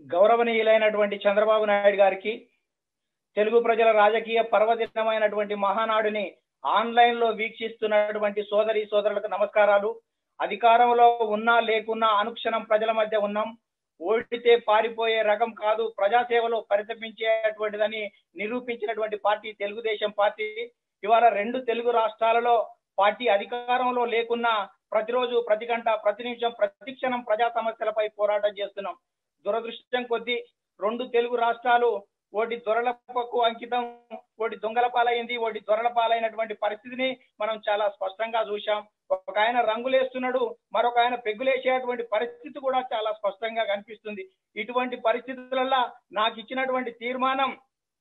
గౌరవనీయులైనటువంటి చంద్రబాబు నాయుడు గారికి తెలుగు ప్రజల రాజకీయ పర్వదినమైనటువంటి మహానాడుని ఆన్లైన్ లో వీక్షిస్తున్నటువంటి సోదరి సోదరులకు నమస్కారాలు అధికారంలో ఉన్నా లేకున్నా అనుక్షణం ప్రజల మధ్య ఉన్నాం ఓడితే పారిపోయే రకం కాదు ప్రజాసేవలో పరితపించేటువంటిదని నిరూపించినటువంటి పార్టీ తెలుగుదేశం పార్టీ ఇవాళ రెండు తెలుగు రాష్ట్రాలలో పార్టీ అధికారంలో లేకున్నా ప్రతిరోజు ప్రతి గంట ప్రతి నిమిషం ప్రతి క్షణం ప్రజా సమస్యలపై పోరాటం చేస్తున్నాం దురదృష్టం కొద్దీ రెండు తెలుగు రాష్ట్రాలు ఓటి దొరలపకు అంకితం ఓటి దొంగల పాలైంది ఓటి దొరల పాలైనటువంటి పరిస్థితిని మనం చాలా స్పష్టంగా చూశాం ఒక ఆయన రంగులేస్తున్నాడు మరొక ఆయన పెగ్గులేసేటువంటి పరిస్థితి కూడా చాలా స్పష్టంగా కనిపిస్తుంది ఇటువంటి పరిస్థితులలో నాకు ఇచ్చినటువంటి తీర్మానం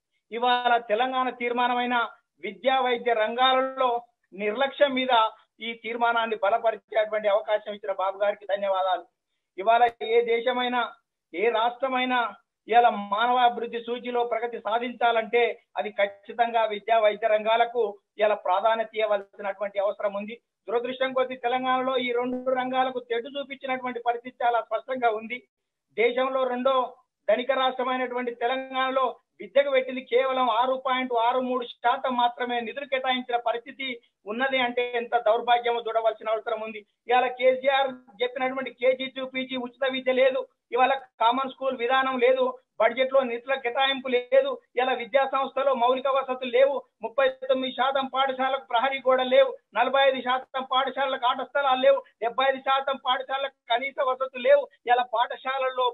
ఇవాళ తెలంగాణ తీర్మానమైన విద్యా వైద్య రంగాలలో నిర్లక్ష్యం మీద ఈ తీర్మానాన్ని బలపరిచేటువంటి అవకాశం ఇచ్చిన బాబు గారికి ధన్యవాదాలు ఇవాళ ఏ దేశమైనా ఏ రాష్ట్రమైనా ఇవాళ మానవాభివృద్ధి సూచిలో ప్రగతి సాధించాలంటే అది ఖచ్చితంగా విద్యా వైద్య రంగాలకు ఇలా ప్రాధాన్యత ఇవ్వవలసినటువంటి అవసరం ఉంది దురదృష్టం కొద్ది తెలంగాణలో ఈ రెండు రంగాలకు తెడ్డు చూపించినటువంటి పరిస్థితి చాలా స్పష్టంగా ఉంది దేశంలో రెండో ధనిక రాష్ట్రమైనటువంటి తెలంగాణలో విద్యకు పెట్టింది కేవలం ఆరు పాయింట్ ఆరు మూడు శాతం మాత్రమే నిధులు కేటాయించిన పరిస్థితి ఉన్నది అంటే ఎంత దౌర్భాగ్యమో చూడవలసిన అవసరం ఉంది ఇవాళ కేసీఆర్ చెప్పినటువంటి కేజీ టు పీజీ ఉచిత విద్య లేదు ఇవాళ కామన్ స్కూల్ విధానం లేదు బడ్జెట్ లో నిధుల కేటాయింపు లేదు ఇలా విద్యా సంస్థలో మౌలిక వసతులు లేవు ముప్పై తొమ్మిది శాతం పాఠశాలకు ప్రహరీ గోడ లేవు నలభై ఐదు శాతం పాఠశాలకు ఆట స్థలాలు లేవు డెబ్బై ఐదు శాతం పాఠశాలకు కనీస వసతులు లేవు ఇలా పాఠశాలల్లో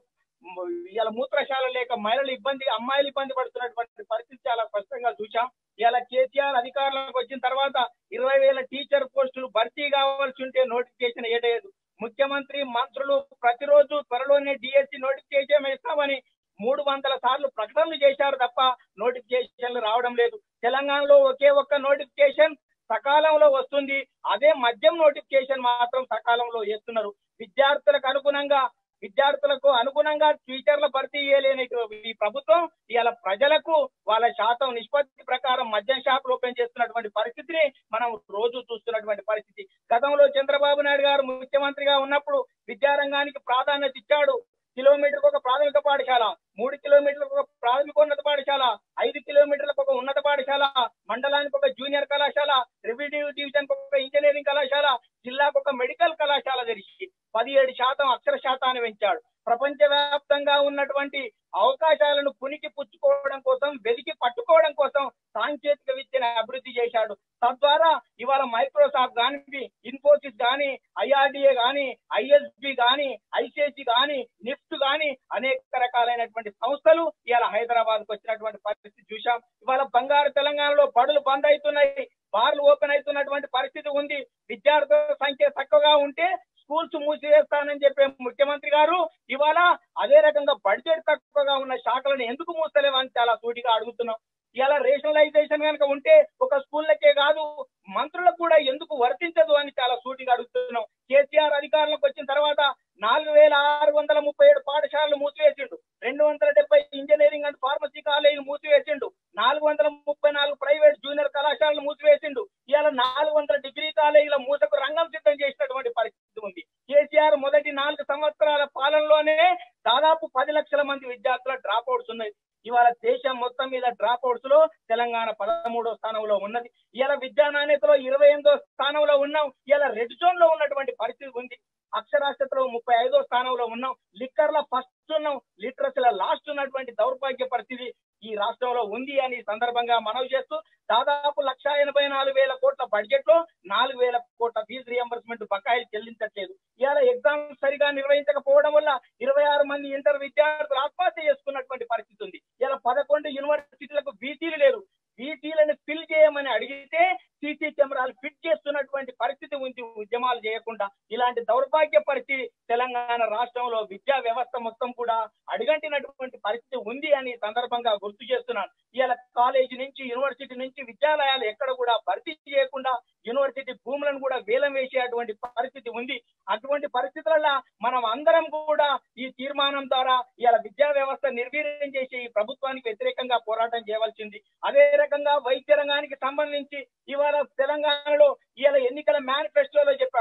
ఇలా మూత్రశాల లేక మహిళలు ఇబ్బంది అమ్మాయిలు ఇబ్బంది పడుతున్నటువంటి పరిస్థితి చాలా స్పష్టంగా చూసాం ఇలా కేసీఆర్ అధికారంలోకి వచ్చిన తర్వాత ఇరవై వేల టీచర్ పోస్టులు భర్తీ కావాల్సి ఉంటే నోటిఫికేషన్ ఏడలేదు ముఖ్యమంత్రి మంత్రులు ప్రతిరోజు త్వరలోనే డిఎస్సి నోటిఫికేషన్ ఇస్తామని మూడు వందల సార్లు ప్రకటనలు చేశారు తప్ప నోటిఫికేషన్లు రావడం లేదు తెలంగాణలో ఒకే ఒక్క నోటిఫికేషన్ సకాలంలో వస్తుంది అదే మద్యం నోటిఫికేషన్ మాత్రం సకాలంలో చేస్తున్నారు విద్యార్థులకు అనుగుణంగా విద్యార్థులకు అనుగుణంగా టీచర్ల భర్తీ చేయలేని ఈ ప్రభుత్వం ఇవాళ ప్రజలకు వాళ్ళ శాతం నిష్పత్తి ప్రకారం మద్యం షాపులు ఓపెన్ చేస్తున్నటువంటి పరిస్థితిని మనం రోజు చూస్తున్నటువంటి పరిస్థితి గతంలో చంద్రబాబు నాయుడు గారు ముఖ్యమంత్రిగా ఉన్నప్పుడు విద్యారంగానికి ప్రాధాన్యత ఇచ్చాడు కిలోమీటర్కి ఒక ప్రాథమిక పాఠశాల మూడు కిలోమీటర్లకు ఒక ప్రాథమికోన్నత పాఠశాల ఐదు కిలోమీటర్లకు ఒక ఉన్నత పాఠశాల మండలానికి ఒక జూనియర్ కళాశాల రెవెన్యూ డివిజన్ ఒక ఇంజనీరింగ్ కళాశాల జిల్లాకు ఒక మెడికల్ కళాశాల తెరిచి పదిహేడు శాతం అక్షర శాతాన్ని పెంచాడు ప్రపంచ వ్యాప్తంగా ఉన్నటువంటి అవకాశాలను పునికి పుచ్చుకోవడం కోసం వెతికి పట్టుకోవడం కోసం సాంకేతిక విద్యను అభివృద్ధి చేశాడు తద్వారా ఇవాళ మైక్రోసాఫ్ట్ కానీ ఇన్ఫోసిస్ కానీ ఐఆర్డిఏ కానీ ఐఎస్బి కానీ ఐసిఐసి కానీ నిఫ్ట్ కానీ అనేక రకాలైనటువంటి సంస్థలు ఇవాళ హైదరాబాద్ కు వచ్చినటువంటి పరిస్థితి చూశాం ఇవాళ బంగారు తెలంగాణలో బడులు బంద్ అవుతున్నాయి బార్లు ఓపెన్ అవుతున్నటువంటి పరిస్థితి ఉంది విద్యార్థుల సంఖ్య తక్కువగా ఉంటే స్కూల్స్ మూసివేస్తానని చెప్పే ముఖ్యమంత్రి గారు ఇవాళ అదే రకంగా బడ్జెట్ తక్కువగా ఉన్న శాఖలను ఎందుకు మూస్తలేవని చాలా సూటిగా అడుగుతున్నాం ఇలా రేషనలైజేషన్ కనుక ఉంటే ఒక స్కూళ్ళకే కాదు మంత్రులకు కూడా ఎందుకు వర్తించదు అని చాలా సూటిగా అడుగుతున్నాం కేసీఆర్ అధికారంలోకి వచ్చిన తర్వాత నాలుగు వేల ఆరు వందల ముప్పై ఏడు పాఠశాలలు మూసివేసిండు రెండు వందల డెబ్బై ఇంజనీరింగ్ అండ్ ఫార్మసీ కాలేజీలు మూసివేసిండు నాలుగు వందల ముప్పై నాలుగు ప్రైవేట్ జూనియర్ కళాశాలలు మూసివేసిండు ఇవాళ నాలుగు వందల డిగ్రీ కాలేజీల మూసకు రంగం సిద్ధం చేసినటువంటి పరిస్థితి ఉంది కేసీఆర్ మొదటి నాలుగు సంవత్సరాల పాలనలోనే దాదాపు పది లక్షల మంది విద్యార్థుల డ్రాప్ అవుట్స్ ఉన్నాయి ఇవాళ దేశం మొత్తం మీద డ్రాప్ అవుట్స్ లో తెలంగాణ పదమూడో స్థానంలో ఉన్నది ఇవాళ విద్యా నాణ్యతలో ఇరవై ఎనిమిదో స్థానంలో ఉన్నాం ఇవాళ రెడ్ జోన్ లో ఉన్నటువంటి పరిస్థితి ఉంది అక్షరాస్యతలో ముప్పై ఐదో స్థానంలో ఉన్నాం లిక్కర్ల ఫస్ట్ ఉన్నాం లిటరసీల లాస్ట్ ఉన్నటువంటి దౌర్భాగ్య పరిస్థితి ఈ రాష్ట్రంలో ఉంది అని ఈ సందర్భంగా మనవి చేస్తూ దాదాపు లక్ష ఎనభై నాలుగు వేల కోట్ల బడ్జెట్ లో నాలుగు వేల కోట్ల ఫీజు రియంబర్స్మెంట్ బకాయిలు చెల్లించట్లేదు ఇవాళ ఎగ్జామ్ సరిగా నిర్వహించకపోవడం వల్ల ఇరవై ఆరు మంది ఇంటర్ విద్యార్థులు ఆత్మహత్య చేసుకున్నటువంటి పరిస్థితి ఉంది ఇలా పదకొండు యూనివర్సిటీలకు బీసీలు లేరు బీసీలను ఫిల్ చేయమని అడిగితే సీసీ కెమెరాలు ఫిట్ చేస్తున్నటువంటి పరిస్థితి ఉంది ఉద్యమాలు చేయకుండా ఇలాంటి దౌర్భాగ్య పరిస్థితి తెలంగాణ రాష్ట్రంలో విద్యా వ్యవస్థ మొత్తం కూడా అడిగంటినటువంటి పరిస్థితి ఉంది అని ఈ సందర్భంగా గుర్తు చేస్తున్నాను ఇవాళ కాలేజీ నుంచి యూనివర్సిటీ నుంచి విద్యాలయాలు ఎక్కడ కూడా భర్తీ చేయకుండా యూనివర్సిటీ భూములను కూడా వేలం వేసేటువంటి పరిస్థితి ఉంది అటువంటి పరిస్థితులలో మనం అందరం కూడా ఈ తీర్మానం ద్వారా ఇవాళ విద్యా వ్యవస్థ నిర్వీర్యం చేసి ఈ ప్రభుత్వానికి వ్యతిరేకంగా పోరాటం చేయవలసింది అదే రకంగా వైద్య రంగానికి సంబంధించి ఇవాళ తెలంగాణలో ఇవాళ ఎన్నికల మేనిఫెస్టోలో చెప్పాడు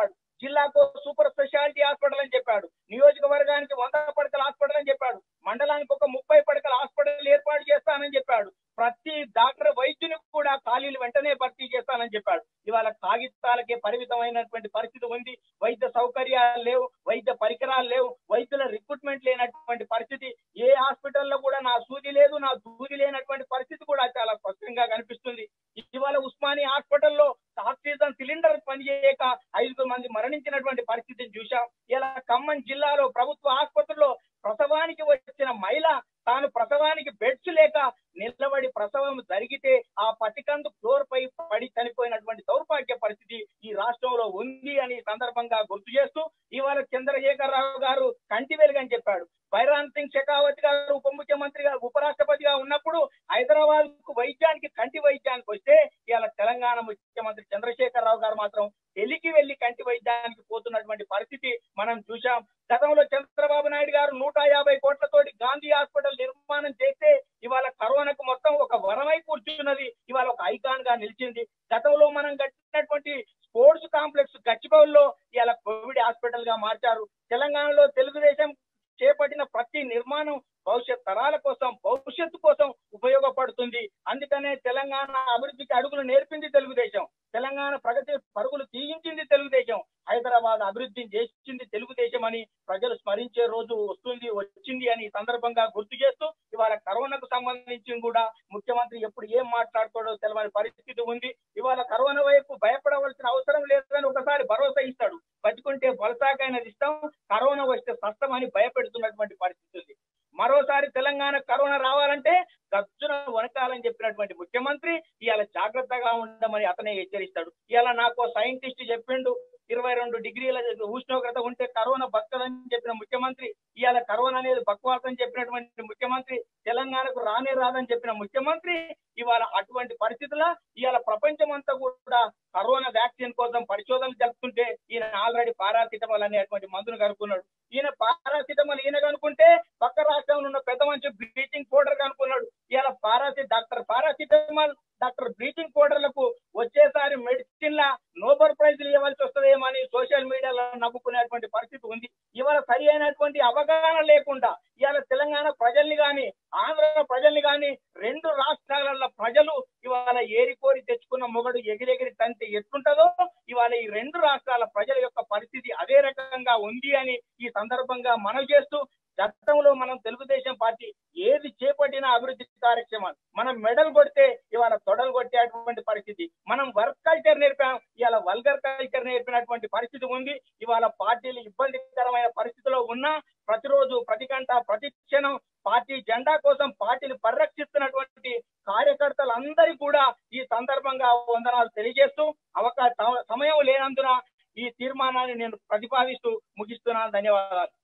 జిల్లాకు సూపర్ స్పెషాలిటీ హాస్పిటల్ అని చెప్పాడు నియోజకవర్గానికి వంద పడకల హాస్పిటల్ అని చెప్పాడు మండలానికి ఒక ముప్పై పడకల హాస్పిటల్ ఏర్పాటు చేస్తానని చెప్పాడు ప్రతి డాక్టర్ వైద్యుని కూడా ఖాళీలు వెంటనే భర్తీ చేస్తానని చెప్పాడు ఇవాళ కాగితాలకే పరిమితమైనటువంటి పరిస్థితి ఉంది వైద్య సౌకర్యాలు లేవు వైద్య పరికరాలు లేవు వైద్యుల రిక్రూట్మెంట్ లేనటువంటి పరిస్థితి ఏ హాస్పిటల్లో కూడా నా సూది లేదు నా దూది లేనటువంటి పరిస్థితి కూడా చాలా స్పష్టంగా కనిపిస్తుంది ఇవాళ ఉస్మానియా హాస్పిటల్లో ఆక్సిజన్ సిలిండర్ పనిచేయక ఐదుగురు మంది మరణించినటువంటి పరిస్థితిని చూశాం ఇలా ఖమ్మం జిల్లాలో ప్రభుత్వ ఆసుపత్రిలో ప్రసవానికి వచ్చిన మహిళ తాను ప్రసవానికి బెడ్స్ లేక నిలబడి ప్రసవం జరిగితే ఆ పటికందు ఫ్లోర్ పై పడి చనిపోయినటువంటి దౌర్భాగ్య పరిస్థితి ఈ రాష్ట్రంలో ఉంది అని ఈ సందర్భంగా గుర్తు చేస్తూ ఇవాళ చంద్రశేఖరరావు గారు కంటి వెలుగని చెప్పాడు బైరాన్ సింగ్ షెకావత్ గారు ఉప ముఖ్యమంత్రిగా ఉపరాష్ట్రపతిగా ఉన్నప్పుడు హైదరాబాద్ కు వైద్యానికి కంటి వైద్యానికి వస్తే ఇవాళ తెలంగాణ ముఖ్యమంత్రి చంద్రశేఖరరావు గారు మాత్రం ఢిల్లీకి వెళ్లి కంటి వైద్యానికి పోతున్నటువంటి పరిస్థితి మనం చూశాం గతంలో చంద్రబాబు నాయుడు గారు నూట యాభై కోట్లతోటి గాంధీ హాస్పిటల్ నిర్మాణం చేస్తే ఇవాళ కరోనాకు మొత్తం ఒక వరమై కూర్చున్నది ఇవాళ ఒక ఐకాన్ గా నిలిచింది గతంలో మనం కట్టినటువంటి స్పోర్ట్స్ కాంప్లెక్స్ గచ్చిబౌల్లో ఇవాళ కోవిడ్ హాస్పిటల్ గా మార్చారు తెలంగాణలో తెలుగుదేశం చేపట్టిన ప్రతి నిర్మాణం భవిష్యత్ తరాల కోసం భవిష్యత్తు కోసం ఉపయోగపడుతుంది అందుకనే తెలంగాణ అభివృద్ధికి అడుగులు నేర్పింది తెలుగుదేశం తెలంగాణ ప్రగతి పరుగులు తీయించింది తెలుగుదేశం హైదరాబాద్ అభివృద్ధిని చేసింది తెలుగుదేశం అని ప్రజలు స్మరించే రోజు వస్తుంది వచ్చింది అని ఈ సందర్భంగా గుర్తు చేస్తూ ఇవాళ కరోనాకు సంబంధించి కూడా ముఖ్యమంత్రి ఎప్పుడు ఏం మాట్లాడతాడో తెలియని పరిస్థితి ఉంది ఇవాళ కరోనా వైపు భయపడవలసిన అవసరం లేదని ఒకసారి భరోసా ఇస్తాడు బతుకుంటే బలసాకైనది ఇస్తాం కరోనా వస్తే సస్తమని భయపెడుతున్నటువంటి పరిస్థితి ఉంది మరోసారి తెలంగాణ కరోనా రావాలంటే గజ్జున వనకాలని చెప్పినటువంటి ముఖ్యమంత్రి ఇవాళ జాగ్రత్తగా ఉండమని అతనే హెచ్చరిస్తాడు ఇవాళ నాకు సైంటిస్ట్ చెప్పిండు ఇరవై రెండు డిగ్రీల ఉష్ణోగ్రత ఉంటే కరోనా బతకదని చెప్పిన ముఖ్యమంత్రి ఇవాళ కరోనా అనేది బక్వాసని చెప్పినటువంటి ముఖ్యమంత్రి తెలంగాణకు రానే రాదని చెప్పిన ముఖ్యమంత్రి ఇవాళ అటువంటి పరిస్థితుల ఇవాళ ప్రపంచం అంతా కూడా కరోనా వ్యాక్సిన్ కోసం పరిశోధనలు జరుపుతుంటే ఈయన ఆల్రెడీ పారాసిటమాల్ అనేటువంటి మందును కనుక్కున్నాడు ఈయన పారాసిటమాల్ ఈయన కనుక్కుంటే పక్క రాష్ట్రంలో ఉన్న పెద్ద మనిషి బ్లీచింగ్ పౌడర్ కనుక్కున్నాడు ఇవాళ పారాసి డాక్టర్ పారాసిటమాల్ డాక్టర్ బ్లీచింగ్ పౌడర్లకు వచ్చేసారి మెడిసిన్ లా నోబెల్ ప్రైజ్లు ఇవ్వాల్సి వస్తుందేమో అని సోషల్ మీడియాలో నవ్వుకునేటువంటి పరిస్థితి ఉంది ఇవాళ సరి అయినటువంటి అవగాహన లేకుండా ఇవాళ తెలంగాణ ప్రజల్ని గాని ఆంధ్ర ప్రజల్ని గాని రెండు రాష్ట్రాల ప్రజలు ఇవాళ ఏరి కోరి తెచ్చుకున్న మొగడు ఎగిరెగిరి తంతే ఎట్లుంటదో ఇవాళ ఈ రెండు రాష్ట్రాల ప్రజల యొక్క పరిస్థితి అదే రకంగా ఉంది అని ఈ సందర్భంగా మనవి చేస్తూ గతంలో మనం తెలుగుదేశం పార్టీ ఏది చేపట్టిన అభివృద్ధి కార్యక్రమాలు మనం మెడల్ కొడితే ఇవాళ తొడలు కొట్టేటువంటి పరిస్థితి మనం వర్క్ కల్చర్ నేర్పాం ఇవాళ వల్గర్ కల్చర్ నేర్పినటువంటి పరిస్థితి ఉంది ఇవాళ పార్టీలు ఇబ్బందికరమైన పరిస్థితిలో ఉన్నా ప్రతిరోజు ప్రతి గంట ప్రతి క్షణం పార్టీ జెండా కోసం పార్టీని పరిరక్షిస్తున్నటువంటి కార్యకర్తలందరికీ కూడా ఈ సందర్భంగా వందనాలు తెలియజేస్తూ అవకాశ సమయం లేనందున ఈ తీర్మానాన్ని నేను ప్రతిపాదిస్తూ ముగిస్తున్నాను ధన్యవాదాలు